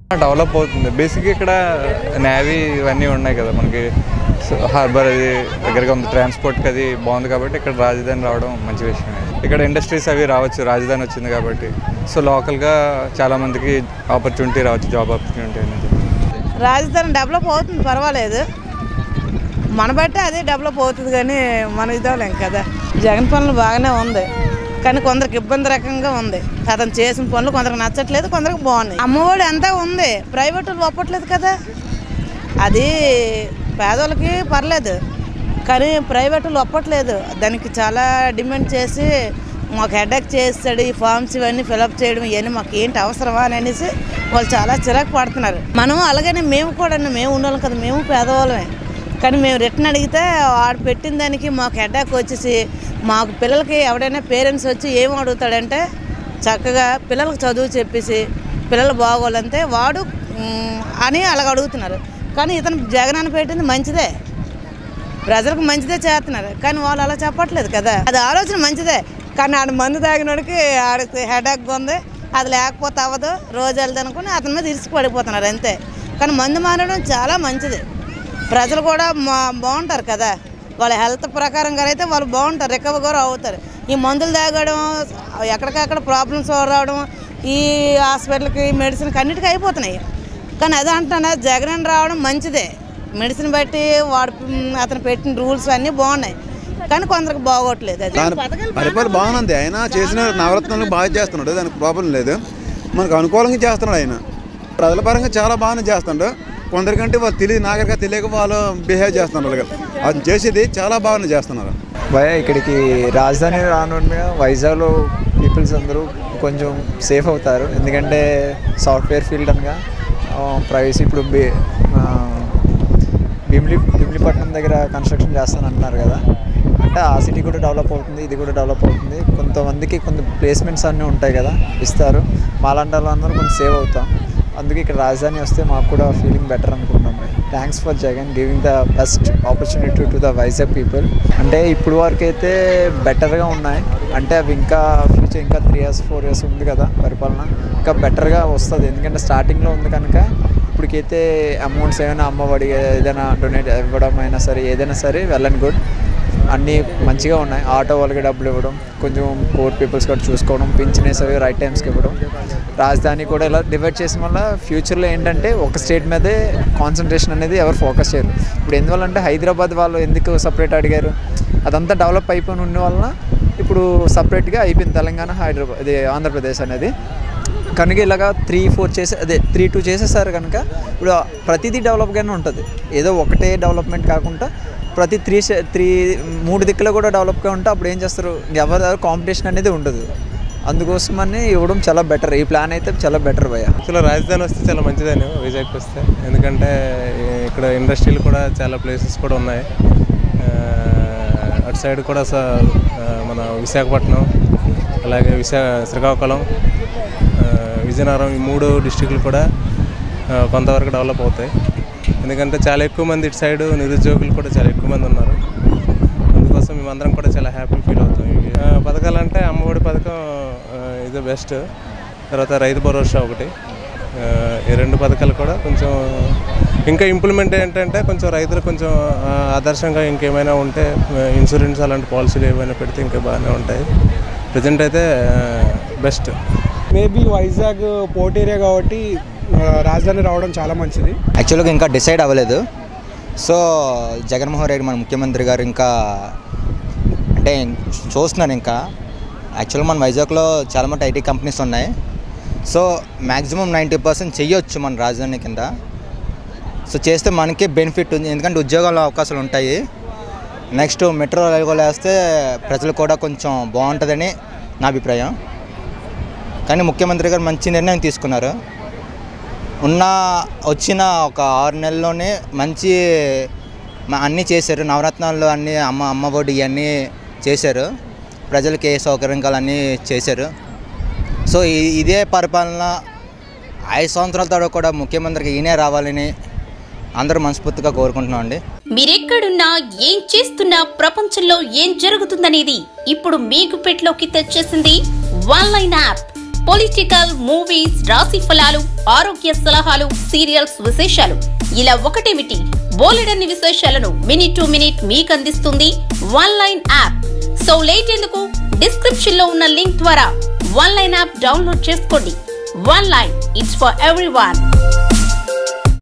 develop అవుతుంది basic ఇక్కడ navy ఇవన్నీ ఉన్నాయి కదా మనకి హార్బర్ అది దగ్గరగా ఉంది ట్రాన్స్పోర్ట్కి అది బాగుంది కాబట్టి ఇక్కడ రాజధాని రావడం మంచి విషయం ఇక్కడ ఇండస్ట్రీస్ అవి రావచ్చు రాజధాని వచ్చింది కాబట్టి సో లోకల్గా చాలామందికి ఆపర్చునిటీ రావచ్చు జాబ్ ఆపర్చునిటీ అనేది రాజధాని డెవలప్ అవుతుంది పర్వాలేదు మన బట్టి అదే డెవలప్ అవుతుంది కానీ మన ఇదవలేం కదా జగన్ పనులు బాగానే ఉంది కానీ కొందరికి ఇబ్బంది రకంగా ఉంది అతను చేసిన పనులు కొందరికి నచ్చట్లేదు కొందరికి బాగున్నాయి అమ్మఒడి అంతా ఉంది ప్రైవేట్ వాళ్ళు ఒప్పట్లేదు కదా అది పేదోళ్ళకి పర్లేదు కానీ ప్రైవేట్ వాళ్ళు ఒప్పట్లేదు దానికి చాలా డిమాండ్ చేసి మాకు హెడేక్ చేస్తాడు ఈ ఫామ్స్ ఇవన్నీ ఫిలప్ చేయడం ఇవన్నీ మాకు ఏంటి అవసరమా అని అనేసి వాళ్ళు చాలా చిరాకు పడుతున్నారు మనం అలాగనే మేము కూడా మేము ఉండాలి కదా మేము పేదవాళ్ళమే కానీ మేము రిటర్న్ అడిగితే వాడు పెట్టిన దానికి మాకు హెడ్డాక్ వచ్చేసి మాకు పిల్లలకి ఎవడైనా పేరెంట్స్ వచ్చి ఏం అడుగుతాడంటే చక్కగా పిల్లలకు చదువు చెప్పేసి పిల్లలు బాగోవాలంటే వాడు మ్, అని అలాగ అడుగుతున్నారు కానీ ఇతను జగన్ అని పెట్టింది మంచిదే ప్రజలకు మంచిదే చేస్తున్నారు కానీ వాళ్ళు అలా చెప్పట్లేదు కదా అది ఆలోచన మంచిదే కానీ ఆడ మందు తాగినోడికి ఆడికి హెడేక్ ఉంది అది లేకపోతే అవ్వదు రోజు వెళ్దాం అనుకుని అతని మీద ఇసుకు పడిపోతున్నారు అంతే కానీ మందు మానడం చాలా మంచిది ప్రజలు కూడా మా బాగుంటారు కదా వాళ్ళ హెల్త్ ప్రకారంగా అయితే వాళ్ళు బాగుంటారు రికవర్ కూడా అవుతారు ఈ మందులు తాగడం ఎక్కడికక్కడ ప్రాబ్లమ్స్ రావడం ఈ హాస్పిటల్కి మెడిసిన్కి అన్నిటికీ అయిపోతున్నాయి కానీ అదే అంటున్నా జగన్ రావడం మంచిదే మెడిసిన్ బట్టి వాడు మ్, అతను పెట్టిన రూల్స్ అన్నీ బాగున్నాయి కానీ కొందరికి బాగోట్లేదు అది దాని పరిపాలన బాగుంది ఆయన చేసిన నవరత్నాలు బాగా చేస్తున్నాడు దానికి ప్రాబ్లం లేదు మనకు అనుకూలంగా చేస్తున్నాడు ఆయన ప్రజల పరంగా చాలా బాగానే చేస్తున్నాడు కొందరికంటే వాళ్ళు తెలియదు నాగరిక తెలియక వాళ్ళు బిహేవ్ చేస్తున్నారు అలాగే అది చేసేది చాలా బాగానే చేస్తున్నారు భయ ఇక్కడికి రాజధాని రానుండగా వైజాగ్లో పీపుల్స్ అందరూ కొంచెం సేఫ్ అవుతారు ఎందుకంటే సాఫ్ట్వేర్ ఫీల్డ్ అనగా ప్రైవసీ ఇప్పుడు బి ఆ, భీమిలి భీమిలిపట్నం దగ్గర కన్స్ట్రక్షన్ చేస్తాను అంటున్నారు కదా అంటే ఆ సిటీ కూడా డెవలప్ అవుతుంది ఇది కూడా డెవలప్ అవుతుంది కొంతమందికి కొంత ప్లేస్మెంట్స్ అన్నీ ఉంటాయి కదా ఇస్తారు మాలాంటి వాళ్ళందరూ కొంచెం సేవ్ అవుతాం అందుకే ఇక్కడ రాజధాని వస్తే మాకు కూడా ఫీలింగ్ బెటర్ అనుకుంటున్నాం thanks for Jagan giving the best opportunity to the Vizag people అంటే ఇప్పుడు వరకు అయితే బెటర్గా ఉన్నాయి అంటే అవి ఇంకా ఫ్యూచర్ ఇంకా త్రీ ఇయర్స్ ఫోర్ ఇయర్స్ ఉంది కదా పరిపాలన ఇంకా బెటర్గా వస్తుంది ఎందుకంటే స్టార్టింగ్లో ఉంది కనుక ఇప్పటికైతే అమౌంట్స్ ఏమైనా అమ్మఒడి ఏదైనా డొనేట్ ఇవ్వడం అయినా సరే ఏదైనా సరే వెల్ అండ్ గుడ్ అన్నీ మంచిగా ఉన్నాయి ఆటో వాళ్ళకి డబ్బులు ఇవ్వడం కొంచెం పూర్ పీపుల్స్ కూడా చూసుకోవడం పింఛనేస్ అవి రైట్ టైమ్స్కి ఇవ్వడం రాజధాని కూడా ఇలా డివైడ్ చేసిన వల్ల ఫ్యూచర్లో ఏంటంటే ఒక స్టేట్ మీదే కాన్సన్ట్రేషన్ అనేది ఎవరు ఫోకస్ చేయరు ఇప్పుడు ఎందువల్ల అంటే హైదరాబాద్ వాళ్ళు ఎందుకు సపరేట్ అడిగారు అదంతా డెవలప్ అయిపోయి ఉన్న వలన ఇప్పుడు సపరేట్గా అయిపోయింది తెలంగాణ హైదరాబాద్ ఇది ఆంధ్రప్రదేశ్ అనేది కనుక ఇలాగా త్రీ ఫోర్ చేసే అదే త్రీ టూ చేసేసారు కనుక ఇప్పుడు ప్రతిదీ డెవలప్గానే ఉంటుంది ఏదో ఒకటే డెవలప్మెంట్ కాకుండా ప్రతి త్రీ త్రీ మూడు దిక్కులో కూడా డెవలప్గా ఉంటే అప్పుడు ఏం చేస్తారు ఎవరి కాంపిటీషన్ అనేది ఉండదు అందుకోసమని ఇవ్వడం చాలా బెటర్ ఈ ప్లాన్ అయితే చాలా బెటర్ భయ అసలు రాజధాని వస్తే చాలా మంచిదని వైజాగ్కి వస్తే ఎందుకంటే ఈ- ఇక్కడ ఇండస్ట్రీలు కూడా చాలా ప్లేసెస్ కూడా ఉన్నాయి ఆ, అటు సైడ్ కూడా స- ఆ, మన విశాఖపట్నం అలాగే విశా శ్రీకాకుళం ఆ, విజయనగరం ఈ మూడు డిస్టిక్లు కూడా ఆ, కొంతవరకు డెవలప్ అవుతాయి ఎందుకంటే చాలా ఎక్కువ మంది ఇటు సైడ్ నిరుద్యోగులు కూడా చాలా ఎక్కువ మంది ఉన్నారు అందుకోసం మేమందరం కూడా చాలా హ్యాపీ ఫీల్ అవుతాం ఇవి ఆ, పథకాలంటే అమ్మఒడి పథకం ఇది బెస్ట్ తర్వాత రైతు భరోసా ఒకటి ఆ, ఈ రెండు పథకాలు కూడా కొంచెం ఇంకా ఇంప్లిమెంట్ ఏంటంటే కొంచెం రైతులు కొంచెం ఆ, ఆదర్శంగా ఇంకేమైనా ఉంటే ఆ, ఇన్సూరెన్స్ అలాంటి పాలసీలు ఏమైనా పెడితే ఇంకా బాగానే ఉంటాయి ప్రజెంట్ అయితే best maybe Vizag port area కాబట్టి ఆ, రాజధాని రావడం చాలా మంచిది యాక్చువల్గా ఇంకా డిసైడ్ అవ్వలేదు సో జగన్మోహన్ రెడ్డి మన ముఖ్యమంత్రి గారు ఇంకా అంటే చూస్తున్నారు ఇంకా యాక్చువల్గా మన వైజాగ్లో చాలా మంది ఐటీ కంపెనీస్ ఉన్నాయి సో మ్యాక్సిమం నైంటీ పర్సెంట్ చెయ్యొచ్చు మన రాజధాని కింద సో చేస్తే మనకి బెనిఫిట్ ఉంది ఎందుకంటే ఉద్యోగాల అవకాశాలు ఉంటాయి నెక్స్ట్ మెట్రో రైలు కూడా వేస్తే ప్రజలు కూడా కొంచెం బాగుంటుందని నా అభిప్రాయం కానీ ముఖ్యమంత్రి గారు మంచి నిర్ణయం తీసుకున్నారు ఉన్న వచ్చిన ఒక ఆరు నెలల్లోనే మంచి మ- అన్నీ చేశారు నవరత్నాలు అన్నీ అమ్మ అమ్మ ఒడి ఇవన్నీ చేశారు ప్రజలకి ఏ సౌకర్యం కావాలన్నీ చేశారు సో ఈ- ఇదే పరిపాలన ఐదు సంవత్సరాల తర్వాత కూడా ముఖ్యమంత్రికి ఈయనే రావాలని అందరూ మనస్ఫూర్తిగా కోరుకుంటున్నాం అండి మీరెక్కడున్నా ఏం చేస్తున్నా ప్రపంచంలో ఏం జరుగుతుందనేది ఇప్పుడు మీకు పెట్లోకి తెచ్చేసింది one line app political movies రాశి ఫలాలు ఆరోగ్య సలహాలు సీరియల్స్ విశేషాలు ఇలా ఒకటేమిటి బోలెడన్ని విశేషాలను మినిట్ టు మినిట్ మీకు అందిస్తుంది one line app so late ఎందుకు డిస్క్రిప్షన్ లో ఉన్న లింక్ ద్వారా వన్ లైన్ యాప్ డౌన్లోడ్ చేసుకోండి one line it's for every